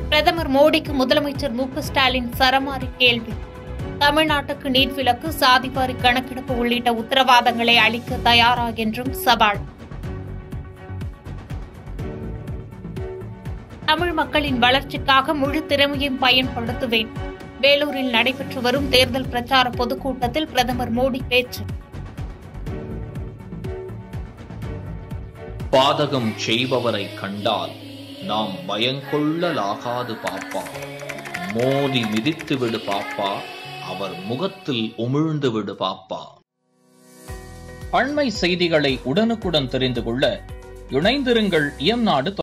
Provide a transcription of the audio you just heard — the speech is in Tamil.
பிரதமர் மோடிக்கு முதலமைச்சர் மு க ஸ்டாலின் சரமாரி கேள்வி தமிழ்நாட்டுக்கு நீட் விலக்கு சாதிவாரி கணக்கெடுப்பு உள்ளிட்ட உத்தரவாதங்களை அளிக்க தயாரா என்றும் சவால் தமிழ் மக்களின் வளர்ச்சிக்காக முழு திறமையும் பயன்படுத்துவேன் வேலூரில் நடைபெற்று வரும் தேர்தல் பிரச்சார பொதுக்கூட்டத்தில் பிரதமர் மோடி பேச்சு பாதகம் செய்பவரை கண்டால் நாம் பயங்கொள்ளலாகாது பாப்பா மோதி மிதித்து விடு பாப்பா அவர் முகத்தில் உமிழ்ந்து விடு பாப்பா அண்மை செய்திகளை உடனுக்குடன் தெரிந்து கொள்ள இணைந்திருங்கள் இயம்நாடு